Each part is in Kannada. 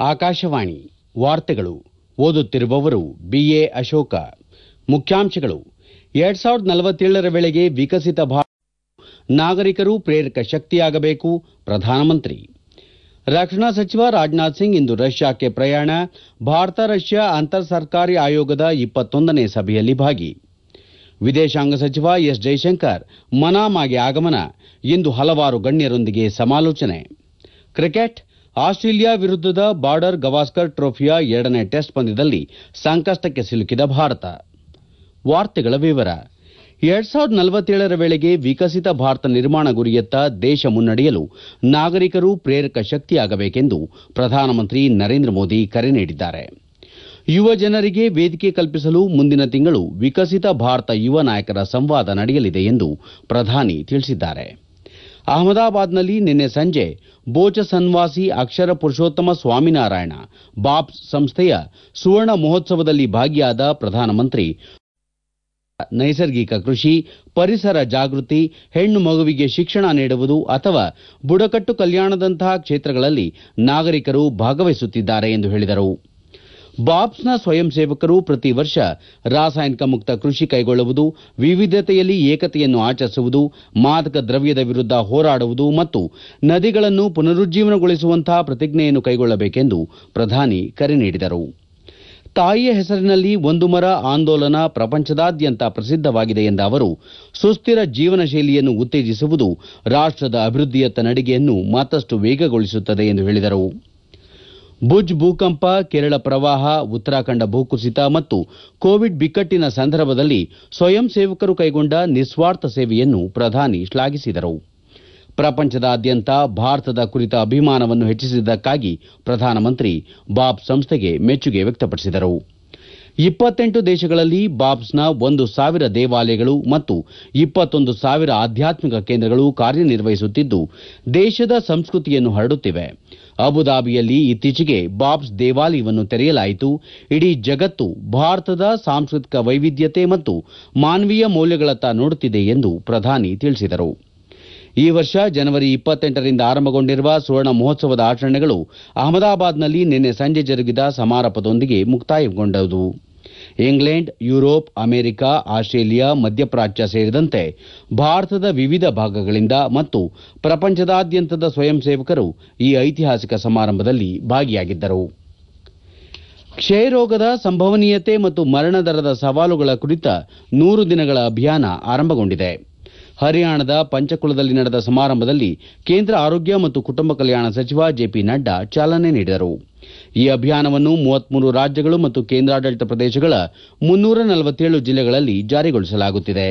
ಆಕಾಶವಾಣಿ ವಾರ್ತೆಗಳು ಓದುತ್ತಿರುವವರು ಬಿಎ ಅಶೋಕ ಮುಖ್ಯಾಂಶಗಳು ಎರಡ್ ಸಾವಿರದ ನಲವತ್ತೇಳರ ವೇಳೆಗೆ ವಿಕಸಿತ ಭಾರತ ನಿರ್ಮಾಣ ನಾಗರಿಕರು ಪ್ರೇರಕ ಶಕ್ತಿಯಾಗಬೇಕು ಪ್ರಧಾನಮಂತ್ರಿ ರಕ್ಷಣಾ ಸಚಿವ ರಾಜನಾಥ್ ಸಿಂಗ್ ಇಂದು ರಷ್ಯಾಕ್ಕೆ ಪ್ರಯಾಣ ಭಾರತ ರಷ್ಯಾ ಅಂತರ್ ಸರ್ಕಾರಿ ಆಯೋಗದ ಇಪ್ಪತ್ತೊಂದನೇ ಸಭೆಯಲ್ಲಿ ಭಾಗಿ ವಿದೇಶಾಂಗ ಸಚಿವ ಎಸ್ ಜೈಶಂಕರ್ ಮನಾಮಾಗೆ ಆಗಮನ ಇಂದು ಹಲವಾರು ಗಣ್ಯರೊಂದಿಗೆ ಸಮಾಲೋಚನೆ ಕ್ರಿಕೆಟ್ ಆಸ್ಟ್ರೇಲಿಯಾ ವಿರುದ್ದದ ಬಾರ್ಡರ್ ಗವಾಸ್ಕರ್ ಟ್ರೋಫಿಯ ಎರಡನೇ ಟೆಸ್ಟ್ ಪಂದ್ಯದಲ್ಲಿ ಸಂಕಷ್ಟಕ್ಕೆ ಸಿಲುಕಿದ ಭಾರತ ವಾರ್ತೆಗಳ ವಿವರ ಎರಡ್ ಸಾವಿರದ ನಲವತ್ತೇಳರ ವೇಳೆಗೆ ವಿಕಸಿತ ಭಾರತ ನಿರ್ಮಾಣ ಗುರಿಯತ್ತ ದೇಶ ಮುನ್ನಡೆಯಲು ನಾಗರಿಕರು ಪ್ರೇರಕ ಶಕ್ತಿಯಾಗಬೇಕೆಂದು ಪ್ರಧಾನಮಂತ್ರಿ ನರೇಂದ್ರ ಮೋದಿ ಕರೆ ನೀಡಿದ್ದಾರೆ ಯುವ ಜನರಿಗೆ ವೇದಿಕೆ ಕಲ್ಪಿಸಲು ಮುಂದಿನ ತಿಂಗಳು ವಿಕಸಿತ ಭಾರತ ಯುವ ನಾಯಕರ ಸಂವಾದ ನಡೆಯಲಿದೆ ಎಂದು ಪ್ರಧಾನಿ ತಿಳಿಸಿದ್ದಾರೆ ಅಹಮದಾಬಾದ್ನಲ್ಲಿ ನಿನ್ನೆ ಸಂಜೆ ಬೋಚಸನ್ವಾಸಿ ಅಕ್ಷರ ಪುರುಷೋತ್ತಮ ಸ್ವಾಮಿನಾರಾಯಣ ಬಾಪ್ಸ್ ಸಂಸ್ಥೆಯ ಸುವರ್ಣ ಮಹೋತ್ಸವದಲ್ಲಿ ಭಾಗಿಯಾದ ಪ್ರಧಾನಮಂತ್ರಿ ನೈಸರ್ಗಿಕ ಕೃಷಿ ಪರಿಸರ ಜಾಗೃತಿ ಹೆಣ್ಣು ಮಗುವಿಗೆ ಶಿಕ್ಷಣ ನೀಡುವುದು ಅಥವಾ ಬುಡಕಟ್ಟು ಕಲ್ಯಾಣದಂತಹ ಕ್ಷೇತ್ರಗಳಲ್ಲಿ ನಾಗರಿಕರು ಭಾಗವಹಿಸುತ್ತಿದ್ದಾರೆ ಎಂದು ಹೇಳಿದರು ಬಾಪ್ಸ್ನ ಸ್ವಯಂ ಸೇವಕರು ಪ್ರತಿ ವರ್ಷ ರಾಸಾಯನಿಕ ಮುಕ್ತ ಕೃಷಿ ಕೈಗೊಳ್ಳುವುದು ವಿವಿಧತೆಯಲ್ಲಿ ಏಕತೆಯನ್ನು ಆಚರಿಸುವುದು ಮಾದಕ ದ್ರವ್ಯದ ವಿರುದ್ಧ ಹೋರಾಡುವುದು ಮತ್ತು ನದಿಗಳನ್ನು ಪುನರುಜ್ಜೀವನಗೊಳಿಸುವಂತಹ ಪ್ರತಿಜ್ಞೆಯನ್ನು ಕೈಗೊಳ್ಳಬೇಕೆಂದು ಪ್ರಧಾನಿ ಕರೆ ನೀಡಿದರು ತಾಯಿಯ ಹೆಸರಿನಲ್ಲಿ ಒಂದು ಮರ ಆಂದೋಲನ ಪ್ರಪಂಚದಾದ್ಯಂತ ಪ್ರಸಿದ್ದವಾಗಿದೆ ಎಂದ ಅವರು ಸುಸ್ಥಿರ ಜೀವನ ಶೈಲಿಯನ್ನು ಉತ್ತೇಜಿಸುವುದು ರಾಷ್ಟದ ಅಭಿವೃದ್ಧಿಯತ್ತ ನಡಿಗೆಯನ್ನು ಮತ್ತಷ್ಟು ವೇಗಗೊಳಿಸುತ್ತದೆ ಎಂದು ಹೇಳಿದರು ಭುಜ್ ಭೂಕಂಪ ಕೇರಳ ಪ್ರವಾಹ ಉತ್ತರಾಖಂಡ ಭೂಕುಸಿತ ಮತ್ತು ಕೋವಿಡ್ ಬಿಕ್ಕಟ್ಟಿನ ಸಂದರ್ಭದಲ್ಲಿ ಸ್ವಯಂ ಸೇವಕರು ಕೈಗೊಂಡ ನಿಸ್ವಾರ್ಥ ಸೇವೆಯನ್ನು ಪ್ರಧಾನಿ ಶ್ಲಾಘಿಸಿದರು ಪ್ರಪಂಚದಾದ್ಯಂತ ಭಾರತದ ಕುರಿತ ಅಭಿಮಾನವನ್ನು ಹೆಚ್ಚಿಸಿದ್ದಕ್ಕಾಗಿ ಪ್ರಧಾನಮಂತ್ರಿ ಬಾಬ್ಸ್ ಸಂಸ್ಥೆಗೆ ಮೆಚ್ಚುಗೆ ವ್ಯಕ್ತಪಡಿಸಿದರು ಇಪ್ಪತ್ತೆಂಟು ದೇಶಗಳಲ್ಲಿ ಬಾಬ್ಸ್ನ ಒಂದು ಸಾವಿರ ದೇವಾಲಯಗಳು ಮತ್ತು ಇಪ್ಪತ್ತೊಂದು ಸಾವಿರ ಆಧ್ಯಾತ್ಮಿಕ ಕೇಂದ್ರಗಳು ಕಾರ್ಯನಿರ್ವಹಿಸುತ್ತಿದ್ದು ದೇಶದ ಸಂಸ್ಕೃತಿಯನ್ನು ಹರಡುತ್ತಿವೆ ಅಬುದಾಬಿಯಲ್ಲಿ ಇತ್ತೀಚೆಗೆ ಬಾಬ್ಸ್ ದೇವಾಲಯವನ್ನು ತೆರೆಯಲಾಯಿತು ಇಡೀ ಜಗತ್ತು ಭಾರತದ ಸಾಂಸ್ಕೃತಿಕ ವೈವಿಧ್ಯತೆ ಮತ್ತು ಮಾನವೀಯ ಮೌಲ್ಯಗಳತ್ತ ನೋಡುತ್ತಿದೆ ಎಂದು ಪ್ರಧಾನಿ ತಿಳಿಸಿದರು ಈ ವರ್ಷ ಜನವರಿ ಇಪ್ಪತ್ತೆಂಟರಿಂದ ಆರಂಭಗೊಂಡಿರುವ ಸುವರ್ಣ ಮಹೋತ್ಸವದ ಆಚರಣೆಗಳು ಅಹಮದಾಬಾದ್ನಲ್ಲಿ ನಿನ್ನೆ ಸಂಜೆ ಜರುಗಿದ ಸಮಾರಂಭದೊಂದಿಗೆ ಮುಕ್ತಾಯಗೊಂಡವು ಇಂಗ್ಲೆಂಡ್ ಯುರೋಪ್ ಅಮೆರಿಕ ಆಸ್ಟ್ರೇಲಿಯಾ ಮಧ್ಯಪ್ರಾಚ್ಯ ಸೇರಿದಂತೆ ಭಾರತದ ವಿವಿಧ ಭಾಗಗಳಿಂದ ಮತ್ತು ಪ್ರಪಂಚದಾದ್ಯಂತದ ಸ್ವಯಂ ಸೇವಕರು ಈ ಐತಿಹಾಸಿಕ ಸಮಾರಂಭದಲ್ಲಿ ಭಾಗಿಯಾಗಿದ್ದರು ಕ್ಷಯರೋಗದ ಸಂಭವನೀಯತೆ ಮತ್ತು ಮರಣ ದರದ ಸವಾಲುಗಳ ಕುರಿತ ನೂರು ದಿನಗಳ ಅಭಿಯಾನ ಆರಂಭಗೊಂಡಿದೆ ಹರಿಯಾಣದ ಪಂಚಕುಲದಲ್ಲಿ ನಡೆದ ಸಮಾರಂಭದಲ್ಲಿ ಕೇಂದ್ರ ಆರೋಗ್ಯ ಮತ್ತು ಕುಟುಂಬ ಕಲ್ಯಾಣ ಸಚಿವ ಜೆಪಿ ನಡ್ಡಾ ಚಾಲನೆ ನೀಡಿದರು ಈ ಅಭಿಯಾನವನ್ನು ಮೂವತ್ಮೂರು ರಾಜ್ಯಗಳು ಮತ್ತು ಕೇಂದ್ರಾಡಳಿತ ಪ್ರದೇಶಗಳ ಮುನ್ನೂರ ನಲವತ್ತೇಳು ಜಿಲ್ಲೆಗಳಲ್ಲಿ ಜಾರಿಗೊಳಿಸಲಾಗುತ್ತಿದೆ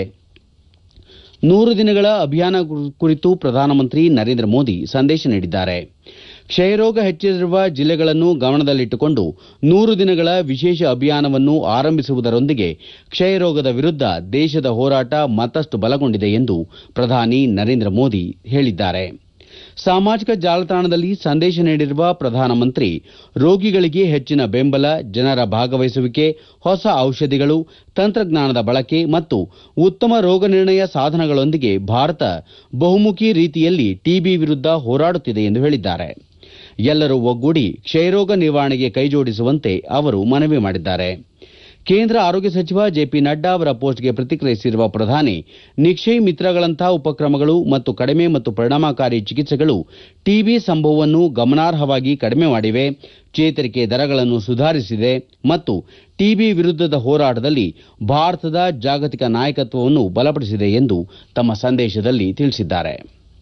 ನೂರು ದಿನಗಳ ಅಭಿಯಾನ ಕುರಿತು ಪ್ರಧಾನಮಂತ್ರಿ ನರೇಂದ್ರ ಮೋದಿ ಸಂದೇಶ ನೀಡಿದ್ದಾರೆ ಕ್ಷಯರೋಗ ಹೆಚ್ಚಿರುವ ಜಿಲ್ಲೆಗಳನ್ನು ಗಮನದಲ್ಲಿಟ್ಟುಕೊಂಡು ನೂರು ದಿನಗಳ ವಿಶೇಷ ಅಭಿಯಾನವನ್ನು ಆರಂಭಿಸುವುದರೊಂದಿಗೆ ಕ್ಷಯರೋಗದ ವಿರುದ್ಧ ದೇಶದ ಹೋರಾಟ ಮತ್ತಷ್ಟು ಬಲಗೊಂಡಿದೆ ಎಂದು ಪ್ರಧಾನಿ ನರೇಂದ್ರ ಮೋದಿ ಹೇಳಿದ್ದಾರೆ ಸಾಮಾಜಿಕ ಜಾಲತಾಣದಲ್ಲಿ ಸಂದೇಶ ನೀಡಿರುವ ಪ್ರಧಾನಮಂತ್ರಿ ರೋಗಿಗಳಿಗೆ ಹೆಚ್ಚಿನ ಬೆಂಬಲ ಜನರ ಭಾಗವಹಿಸುವಿಕೆ ಹೊಸ ಔಷಧಿಗಳು ತಂತ್ರಜ್ಞಾನದ ಬಳಕೆ ಮತ್ತು ಉತ್ತಮ ರೋಗ ನಿರ್ಣಯ ಸಾಧನಗಳೊಂದಿಗೆ ಭಾರತ ಬಹುಮುಖಿ ರೀತಿಯಲ್ಲಿ ಟಿಬಿ ವಿರುದ್ಧ ಹೋರಾಡುತ್ತಿದೆ ಎಂದು ಹೇಳಿದ್ದಾರೆ ಎಲ್ಲರೂ ಒಗ್ಗೂಡಿ ಕ್ಷಯರೋಗ ನಿವಾರಣೆಗೆ ಕೈಜೋಡಿಸುವಂತೆ ಅವರು ಮನವಿ ಮಾಡಿದ್ದಾರೆ ಕೇಂದ್ರ ಆರೋಗ್ಯ ಸಚಿವ ಜೆಪಿ ನಡ್ಡಾ ಅವರ ಪೋಸ್ಟ್ಗೆ ಪ್ರತಿಕ್ರಿಯಿಸಿರುವ ಪ್ರಧಾನಿ ನಿಕ್ಷಯ್ ಮಿತ್ರಗಳಂತಹ ಉಪಕ್ರಮಗಳು ಮತ್ತು ಕಡಿಮೆ ಮತ್ತು ಪರಿಣಾಮಕಾರಿ ಚಿಕಿತ್ಸೆಗಳು ಟಿಬಿ ಸಂಭವವನ್ನು ಗಮನಾರ್ಹವಾಗಿ ಕಡಿಮೆ ಮಾಡಿವೆ ಚೇತರಿಕೆ ದರಗಳನ್ನು ಸುಧಾರಿಸಿದೆ ಮತ್ತು ಟಿಬಿ ವಿರುದ್ಧದ ಹೋರಾಟದಲ್ಲಿ ಭಾರತದ ಜಾಗತಿಕ ನಾಯಕತ್ವವನ್ನು ಬಲಪಡಿಸಿದೆ ಎಂದು ತಮ್ಮ ಸಂದೇಶದಲ್ಲಿ ತಿಳಿಸಿದ್ದಾರೆ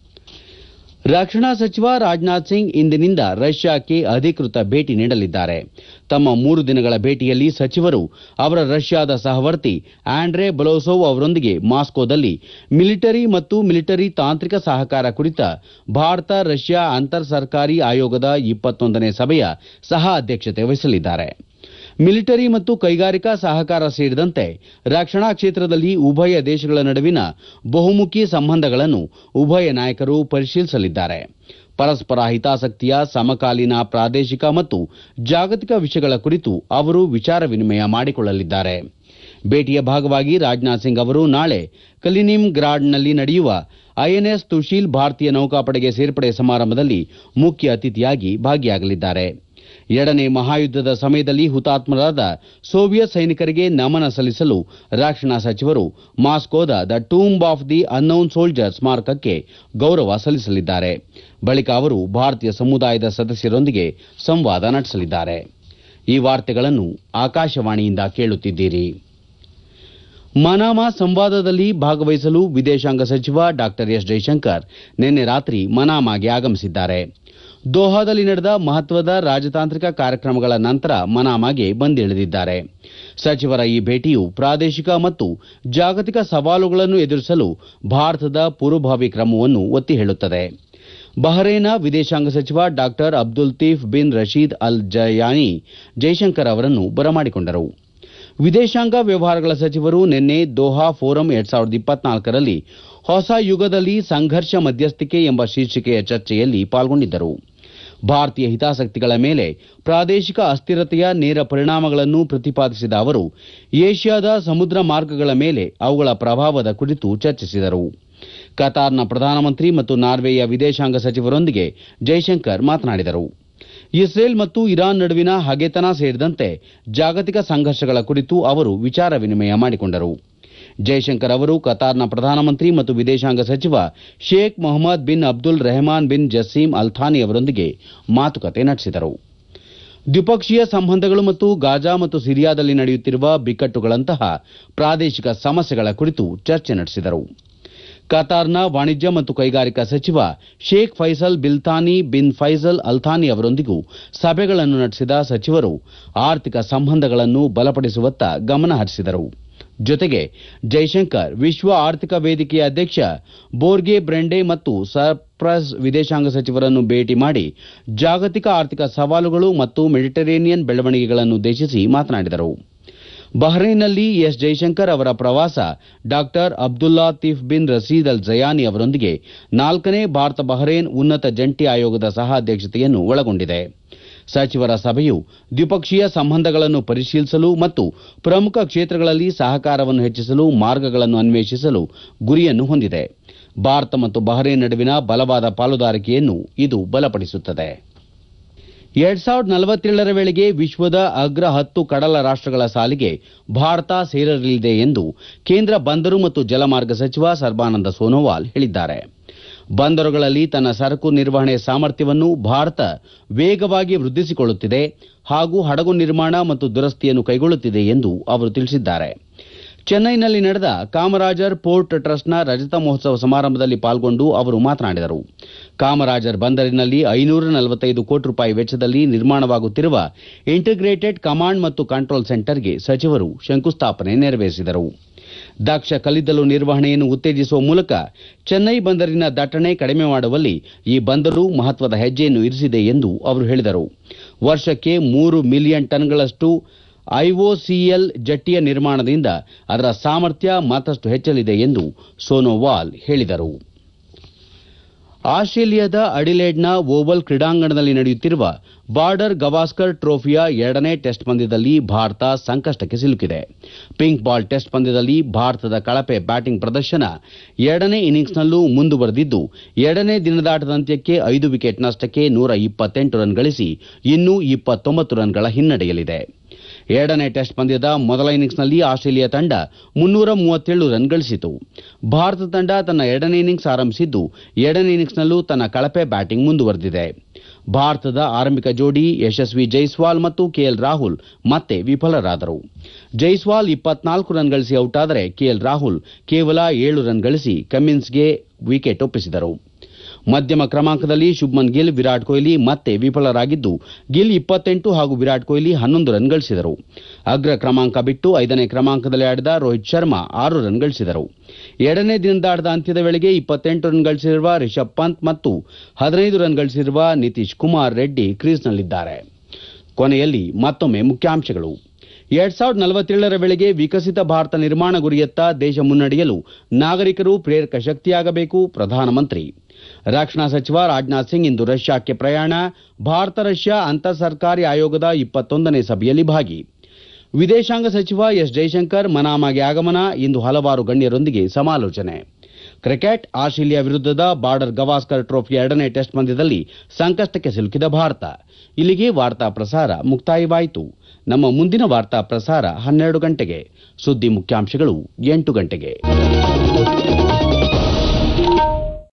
ರಕ್ಷಣಾ ಸಚಿವ ರಾಜನಾಥ್ ಸಿಂಗ್ ಇಂದಿನಿಂದ ರಷ್ಯಾಕ್ಕೆ ಅಧಿಕೃತ ಭೇಟಿ ನೀಡಲಿದ್ದಾರೆ ತಮ್ಮ ಮೂರು ದಿನಗಳ ಭೇಟಿಯಲ್ಲಿ ಸಚಿವರು ಅವರ ರಷ್ಯಾದ ಸಹವರ್ತಿ ಆಂಡ್ರೆ ಬಲೋಸೋವ್ ಅವರೊಂದಿಗೆ ಮಾಸ್ಕೋದಲ್ಲಿ ಮಿಲಿಟರಿ ಮತ್ತು ಮಿಲಿಟರಿ ತಾಂತ್ರಿಕ ಸಹಕಾರ ಕುರಿತ ಭಾರತ ರಷ್ಯಾ ಅಂತರ್ ಸರ್ಕಾರಿ ಆಯೋಗದ ಇಪ್ಪತ್ತೊಂದನೇ ಸಭೆಯ ಸಹ ಅಧ್ಯಕ್ಷತೆ ವಹಿಸಲಿದ್ದಾರೆ ಮಿಲಿಟರಿ ಮತ್ತು ಕೈಗಾರಿಕಾ ಸಹಕಾರ ಸೇರಿದಂತೆ ರಕ್ಷಣಾ ಕ್ಷೇತ್ರದಲ್ಲಿ ಉಭಯ ದೇಶಗಳ ನಡುವಿನ ಬಹುಮುಖಿ ಸಂಬಂಧಗಳನ್ನು ಉಭಯ ನಾಯಕರು ಪರಿಶೀಲಿಸಲಿದ್ದಾರೆ ಪರಸ್ಪರ ಹಿತಾಸಕ್ತಿಯ ಸಮಕಾಲೀನ ಪ್ರಾದೇಶಿಕ ಮತ್ತು ಜಾಗತಿಕ ವಿಷಯಗಳ ಕುರಿತು ಅವರು ವಿಚಾರ ವಿನಿಮಯ ಮಾಡಿಕೊಳ್ಳಲಿದ್ದಾರೆ ಭೇಟಿಯ ಭಾಗವಾಗಿ ರಾಜನಾಥ್ ಸಿಂಗ್ ಅವರು ನಾಳೆ ಕಲಿನಿನ್ ಗ್ರಾಡ್ನಲ್ಲಿ ನಡೆಯುವ ಐಎನ್ಎಸ್ ತುಶೀಲ್ ಭಾರತೀಯ ನೌಕಾಪಡೆಗೆ ಸೇರ್ಪಡೆ ಸಮಾರಂಭದಲ್ಲಿ ಮುಖ್ಯ ಅತಿಥಿಯಾಗಿ ಭಾಗಿಯಾಗಲಿದ್ದಾರೆ ಎರಡನೇ ಮಹಾಯುದ್ದದ ಸಮಯದಲ್ಲಿ ಹುತಾತ್ಮರಾದ ಸೋವಿಯತ್ ಸೈನಿಕರಿಗೆ ನಮನ ಸಲ್ಲಿಸಲು ರಕ್ಷಣಾ ಸಚಿವರು ಮಾಸ್ಕೋದ the tomb of the unknown soldier ಸ್ಮಾರಕಕ್ಕೆ ಗೌರವ ಸಲ್ಲಿಸಲಿದ್ದಾರೆ ಬಳಿಕ ಅವರು ಭಾರತೀಯ ಸಮುದಾಯದ ಸದಸ್ಯರೊಂದಿಗೆ ಸಂವಾದ ನಡೆಸಲಿದ್ದಾರೆ ಈ ವಾರ್ತೆಗಳನ್ನು ಆಕಾಶವಾಣಿಯಿಂದ ಕೇಳುತ್ತಿದ್ದೀರಿ ಮನಾಮಾ ಸಂವಾದದಲ್ಲಿ ಭಾಗವಹಿಸಲು ವಿದೇಶಾಂಗ ಸಚಿವ ಡಾ ಎಸ್ ಜೈಶಂಕರ್ ನಿನ್ನೆ ರಾತ್ರಿ ಮನಾಮಾಗೆ ಆಗಮಿಸಿದ್ದಾರೆ ದೋಹಾದಲ್ಲಿ ನಡೆದ ಮಹತ್ವದ ರಾಜತಾಂತ್ರಿಕ ಕಾರ್ಯಕ್ರಮಗಳ ನಂತರ ಮನಾಮಾಗೆ ಬಂದಿಳಿದಿದ್ದಾರೆ ಸಚಿವರ ಈ ಭೇಟಿಯು ಪ್ರಾದೇಶಿಕ ಮತ್ತು ಜಾಗತಿಕ ಸವಾಲುಗಳನ್ನು ಎದುರಿಸಲು ಭಾರತದ ಪೂರ್ವಭಾವಿ ಕ್ರಮವನ್ನು ಒತ್ತಿ ಹೇಳುತ್ತದೆ ಬಹರೇನ್ನ ವಿದೇಶಾಂಗ ಸಚಿವ ಡಾ ಅಬ್ದುಲ್ ತೀಫ್ ಬಿನ್ ರಶೀದ್ ಅಲ್ ಜಯಾನಿ ಜೈಶಂಕರ್ ಅವರನ್ನು ಬರಮಾಡಿಕೊಂಡರು ವಿದೇಶಾಂಗ ವ್ಯವಹಾರಗಳ ಸಚಿವರು ನಿನ್ನೆ ದೋಹಾ ಫೋರಂ ಎರಡ್ ಸಾವಿರದ ಇಪ್ಪತ್ನಾಲ್ಕರಲ್ಲಿ ಹೊಸ ಯುಗದಲ್ಲಿ ಸಂಘರ್ಷ ಮಧ್ಯಸ್ಥಿಕೆ ಎಂಬ ಶೀರ್ಷಿಕೆಯ ಚರ್ಚೆಯಲ್ಲಿ ಪಾಲ್ಗೊಂಡಿದ್ದರು ಭಾರತೀಯ ಹಿತಾಸಕ್ತಿಗಳ ಮೇಲೆ ಪ್ರಾದೇಶಿಕ ಅಸ್ಥಿರತೆಯ ನೇರ ಪರಿಣಾಮಗಳನ್ನು ಪ್ರತಿಪಾದಿಸಿದ ಅವರು ಏಷ್ಯಾದ ಸಮುದ್ರ ಮಾರ್ಗಗಳ ಮೇಲೆ ಅವುಗಳ ಪ್ರಭಾವದ ಕುರಿತು ಚರ್ಚಿಸಿದರು ಕತಾರ್ನ ಪ್ರಧಾನಮಂತ್ರಿ ಮತ್ತು ನಾರ್ವೆಯ ವಿದೇಶಾಂಗ ಸಚಿವರೊಂದಿಗೆ ಜೈಶಂಕರ್ ಮಾತನಾಡಿದರು ಇಸ್ರೇಲ್ ಮತ್ತು ಇರಾನ್ ನಡುವಿನ ಹಗೆತನ ಸೇರಿದಂತೆ ಜಾಗತಿಕ ಸಂಘರ್ಷಗಳ ಕುರಿತು ಅವರು ವಿಚಾರ ವಿನಿಮಯ ಮಾಡಿಕೊಂಡರು ಜೈಶಂಕರ್ ಅವರು ಕತಾರ್ನ ಪ್ರಧಾನಮಂತ್ರಿ ಮತ್ತು ವಿದೇಶಾಂಗ ಸಚಿವ Sheikh Mohammed bin Abdul Rahman bin Jassim Al Thani ಅವರೊಂದಿಗೆ ಮಾತುಕತೆ ನಡೆಸಿದರು ದ್ವಿಪಕ್ಷೀಯ ಸಂಬಂಧಗಳು ಮತ್ತು ಗಾಜಾ ಮತ್ತು ಸಿರಿಯಾದಲ್ಲಿ ನಡೆಯುತ್ತಿರುವ ಬಿಕ್ಕಟ್ಟುಗಳಂತಹ ಪ್ರಾದೇಶಿಕ ಸಮಸ್ಯೆಗಳ ಕುರಿತು ಚರ್ಚೆ ನಡೆಸಿದರು ಕತಾರ್ನ ವಾಣಿಜ್ಯ ಮತ್ತು ಕೈಗಾರಿಕಾ ಸಚಿವ ಶೇಖ್ ಫೈಸಲ್ ಬಿಲ್ತಾನಿ ಬಿನ್ ಫೈಸಲ್ ಅಲ್ಥಾನಿ ಅವರೊಂದಿಗೂ ಸಭೆಗಳನ್ನು ನಡೆಸಿದ ಸಚಿವರು ಆರ್ಥಿಕ ಸಂಬಂಧಗಳನ್ನು ಬಲಪಡಿಸುವತ್ತ ಗಮನ ಹರಿಸಿದರು ಜೊತೆಗೆ ಜೈಶಂಕರ್ ವಿಶ್ವ ಆರ್ಥಿಕ ವೇದಿಕೆಯ ಅಧ್ಯಕ್ಷ ಬೋರ್ಗೆ ಬ್ರೆಂಡೆ ಮತ್ತು ಸೈಪ್ರಸ್ ವಿದೇಶಾಂಗ ಸಚಿವರನ್ನು ಭೇಟಿ ಮಾಡಿ ಜಾಗತಿಕ ಆರ್ಥಿಕ ಸವಾಲುಗಳು ಮತ್ತು ಮೆಡಿಟರೇನಿಯನ್ ಬೆಳವಣಿಗೆಗಳನ್ನುದ್ದೇಶಿಸಿ ಮಾತನಾಡಿದರು ಬಹ್ರೈನ್ನಲ್ಲಿ ಎಸ್ ಜೈಶಂಕರ್ ಅವರ ಪ್ರವಾಸ ಡಾ ಅಬ್ದುಲ್ಲಾ ತೀಫ್ ಬಿನ್ ರಸೀದ್ ಅಲ್ ಜಯಾನಿ ಅವರೊಂದಿಗೆ ನಾಲ್ಕನೇ ಭಾರತ ಬಹ್ರೇನ್ ಉನ್ನತ ಜಂಟಿ ಆಯೋಗದ ಸಹ ಅಧ್ಯಕ್ಷತೆಯನ್ನು ಒಳಗೊಂಡಿದೆ ಸಚಿವರ ಸಭೆಯು ದ್ವಿಪಕ್ಷೀಯ ಸಂಬಂಧಗಳನ್ನು ಪರಿಶೀಲಿಸಲು ಮತ್ತು ಪ್ರಮುಖ ಕ್ಷೇತ್ರಗಳಲ್ಲಿ ಸಹಕಾರವನ್ನು ಹೆಚ್ಚಿಸಲು ಮಾರ್ಗಗಳನ್ನು ಅನ್ವೇಷಿಸಲು ಗುರಿಯನ್ನು ಹೊಂದಿದೆ ಭಾರತ ಮತ್ತು ಬಹ್ರೇನ್ ನಡುವಿನ ಬಲವಾದ ಪಾಲುದಾರಿಕೆಯನ್ನು ಇದು ಬಲಪಡಿಸುತ್ತದೆ ಎರಡ್ ಸಾವಿರದ ನಲವತ್ತೇಳರ ವೇಳೆಗೆ ವಿಶ್ವದ ಅಗ್ರ ಹತ್ತು ಕಡಲ ರಾಷ್ಟಗಳ ಸಾಲಿಗೆ ಭಾರತ ಸೇರಲಿದೆ ಎಂದು ಕೇಂದ್ರ ಬಂದರು ಮತ್ತು ಜಲಮಾರ್ಗ ಸಚಿವ ಸರ್ಬಾನಂದ ಸೋನೋವಾಲ್ ಹೇಳಿದ್ದಾರೆ ಬಂದರುಗಳಲ್ಲಿ ತನ್ನ ಸರಕು ನಿರ್ವಹಣೆ ಸಾಮರ್ಥ್ಯವನ್ನು ಭಾರತ ವೇಗವಾಗಿ ವೃದ್ಧಿಸಿಕೊಳ್ಳುತ್ತಿದೆ ಹಾಗೂ ಹಡಗು ನಿರ್ಮಾಣ ಮತ್ತು ದುರಸ್ತಿಯನ್ನು ಕೈಗೊಳ್ಳುತ್ತಿದೆ ಎಂದು ಅವರು ತಿಳಿಸಿದ್ದಾರೆ ಚೆನ್ನೈನಲ್ಲಿ ನಡೆದ ಕಾಮರಾಜರ್ ಪೋರ್ಟ್ ಟ್ರಸ್ಟ್ನ ರಜತ ಮಹೋತ್ಸವ ಸಮಾರಂಭದಲ್ಲಿ ಪಾಲ್ಗೊಂಡು ಅವರು ಮಾತನಾಡಿದರು ಕಾಮರಾಜರ್ ಬಂದರಿನಲ್ಲಿ ಐನೂರ ನಲವತ್ತೈದು ಕೋಟಿ ರೂಪಾಯಿ ವೆಚ್ಚದಲ್ಲಿ ನಿರ್ಮಾಣವಾಗುತ್ತಿರುವ ಇಂಟಿಗ್ರೇಟೆಡ್ ಕಮಾಂಡ್ ಮತ್ತು ಕಂಟ್ರೋಲ್ ಸೆಂಟರ್ಗೆ ಸಚಿವರು ಶಂಕುಸ್ಥಾಪನೆ ನೆರವೇರಿಸಿದರು ದಕ್ಷ ಕಲ್ಲಿದ್ದಲು ನಿರ್ವಹಣೆಯನ್ನು ಉತ್ತೇಜಿಸುವ ಮೂಲಕ ಚೆನ್ನೈ ಬಂದರಿನ ದಟ್ಟಣೆ ಕಡಿಮೆ ಮಾಡುವಲ್ಲಿ ಈ ಬಂದರು ಮಹತ್ವದ ಹೆಜ್ಜೆಯನ್ನು ಇರಿಸಿದೆ ಎಂದು ಅವರು ಹೇಳಿದರು ವರ್ಷಕ್ಕೆ ಮೂರು ಮಿಲಿಯನ್ ಟನ್ಗಳಷ್ಟು ಐಒಸಿಎಲ್ ಜಟ್ಟಿಯ ನಿರ್ಮಾಣದಿಂದ ಅದರ ಸಾಮರ್ಥ್ಯ ಮತ್ತಷ್ಟು ಹೆಚ್ಚಲಿದೆ ಎಂದು ಸೋನೋವಾಲ್ ಹೇಳಿದರು ಆಸ್ಟ್ರೇಲಿಯಾದ ಅಡಿಲೇಡ್ನ ಓವಲ್ ಕ್ರೀಡಾಂಗಣದಲ್ಲಿ ನಡೆಯುತ್ತಿರುವ ಬಾರ್ಡರ್ ಗವಾಸ್ಕರ್ ಟ್ರೋಫಿಯ ಎರಡನೇ ಟೆಸ್ಟ್ ಪಂದ್ಯದಲ್ಲಿ ಭಾರತ ಸಂಕಷ್ಟಕ್ಕೆ ಸಿಲುಕಿದೆ ಪಿಂಕ್ ಬಾಲ್ ಟೆಸ್ಟ್ ಪಂದ್ಯದಲ್ಲಿ ಭಾರತದ ಕಳಪೆ ಬ್ಯಾಟಿಂಗ್ ಪ್ರದರ್ಶನ ಎರಡನೇ ಇನ್ನಿಂಗ್ಸ್ನಲ್ಲೂ ಮುಂದುವರೆದಿದ್ದು ಎರಡನೇ ದಿನದಾಟದ ಅಂತ್ಯಕ್ಕೆ ಐದು ವಿಕೆಟ್ ನಷ್ಟಕ್ಕೆ ನೂರ ಇಪ್ಪತ್ತೆಂಟು ರನ್ ಗಳಿಸಿ ಇನ್ನೂ ಇಪ್ಪತ್ತೊಂಬತ್ತು ರನ್ಗಳ ಹಿನ್ನಡೆಯಲ್ಲಿದೆ ಎರಡನೇ ಟೆಸ್ಟ್ ಪಂದ್ಯದ ಮೊದಲ ಇನ್ನಿಂಗ್ಸ್ನಲ್ಲಿ ಆಸ್ಟ್ರೇಲಿಯಾ ತಂಡ ಮುನ್ನೂರ ಮೂವತ್ತೇಳು ರನ್ ಗಳಿಸಿತು ಭಾರತ ತಂಡ ತನ್ನ ಎರಡನೇ ಇನ್ನಿಂಗ್ಸ್ ಆರಂಭಿಸಿದ್ದು ಎರಡನೇ ಇನ್ನಿಂಗ್ಸ್ನಲ್ಲೂ ತನ್ನ ಕಳಪೆ ಬ್ಯಾಟಿಂಗ್ ಮುಂದುವರೆದಿದೆ ಭಾರತದ ಆರಂಭಿಕ ಜೋಡಿ ಯಶಸ್ವಿ ಜೈಸ್ವಾಲ್ ಮತ್ತು ಕೆಎಲ್ ರಾಹುಲ್ ಮತ್ತೆ ವಿಫಲರಾದರು ಜೈಸ್ವಾಲ್ ಇಪ್ಪತ್ನಾಲ್ಕು ರನ್ ಗಳಿಸಿ ಔಟಾದರೆ ಕೆಎಲ್ ರಾಹುಲ್ ಕೇವಲ ಏಳು ರನ್ ಗಳಿಸಿ ಕಮಿನ್ಸ್ಗೆ ವಿಕೆಟ್ ಒಪ್ಪಿಸಿದರು ಮಧ್ಯಮ ಕ್ರಮಾಂಕದಲ್ಲಿ ಶುಭ್ಮನ್ ಗಿಲ್ ವಿರಾಟ್ ಕೊಹ್ಲಿ ಮತ್ತೆ ವಿಫಲರಾಗಿದ್ದು ಗಿಲ್ ಇಪ್ಪತ್ತೆಂಟು ಹಾಗೂ ವಿರಾಟ್ ಕೊಹ್ಲಿ ಹನ್ನೊಂದು ರನ್ ಗಳಿಸಿದರು ಅಗ್ರ ಕ್ರಮಾಂಕ ಬಿಟ್ಟು ಐದನೇ ಕ್ರಮಾಂಕದಲ್ಲಿ ಆಡಿದ ರೋಹಿತ್ ಶರ್ಮಾ ಆರು ರನ್ ಗಳಿಸಿದರು ಎರಡನೇ ದಿನದಾಟದ ಅಂತ್ಯದ ವೇಳೆಗೆ ಇಪ್ಪತ್ತೆಂಟು ರನ್ ಗಳಿಸಿರುವ ರಿಷಬ್ ಪಂತ್ ಮತ್ತು ಹದಿನೈದು ರನ್ ಗಳಿಸಿರುವ ನಿತೀಶ್ ಕುಮಾರ್ ರೆಡ್ಡಿ ಕ್ರೀಸ್ನಲ್ಲಿದ್ದಾರೆ ಕೊನೆಯಲ್ಲಿ ಮತ್ತೊಮ್ಮೆ ಮುಖ್ಯಾಂಶಗಳು ಎರಡ್ ಸಾವಿರದ ನಲವತ್ತೇಳರ ವೇಳೆಗೆ ವಿಕಸಿತ ಭಾರತ ನಿರ್ಮಾಣ ಗುರಿಯತ್ತ ದೇಶ ಮುನ್ನಡೆಯಲು ನಾಗರಿಕರು ಪ್ರೇರಕ ಶಕ್ತಿಯಾಗಬೇಕು ಪ್ರಧಾನಮಂತ್ರಿ ರಕ್ಷಣಾ ಸಚಿವ ರಾಜನಾಥ್ ಸಿಂಗ್ ಇಂದು ರಷ್ಯಾಕ್ಕೆ ಪ್ರಯಾಣ ಭಾರತ ರಷ್ಯಾ ಅಂತರ್ ಸರ್ಕಾರಿ ಆಯೋಗದ ಇಪ್ಪತ್ತೊಂದನೇ ಸಭೆಯಲ್ಲಿ ಭಾಗಿ ವಿದೇಶಾಂಗ ಸಚಿವ ಎಸ್ ಜೈಶಂಕರ್ ಮನಾಮಾಗೆ ಆಗಮನ ಇಂದು ಹಲವಾರು ಗಣ್ಯರೊಂದಿಗೆ ಸಮಾಲೋಚನೆ ಕ್ರಿಕೆಟ್ ಆಸ್ಟ್ರೇಲಿಯಾ ವಿರುದ್ಧದ ಬಾರ್ಡರ್ ಗವಾಸ್ಕರ್ ಟ್ರೋಫಿ ಎರಡನೇ ಟೆಸ್ಟ್ ಪಂದ್ಯದಲ್ಲಿ ಸಂಕಷ್ಟಕ್ಕೆ ಸಿಲುಕಿದ ಭಾರತ ಇಲ್ಲಿಗೆ ವಾರ್ತಾ ಪ್ರಸಾರ ಮುಕ್ತಾಯವಾಯಿತು ನಮ್ಮ ಮುಂದಿನ ವಾರ್ತಾ ಪ್ರಸಾರ ಹನ್ನೆರಡು ಗಂಟೆಗೆ ಸುದ್ದಿ ಮುಖ್ಯಾಂಶಗಳು ಎಂಟು ಗಂಟೆಗೆ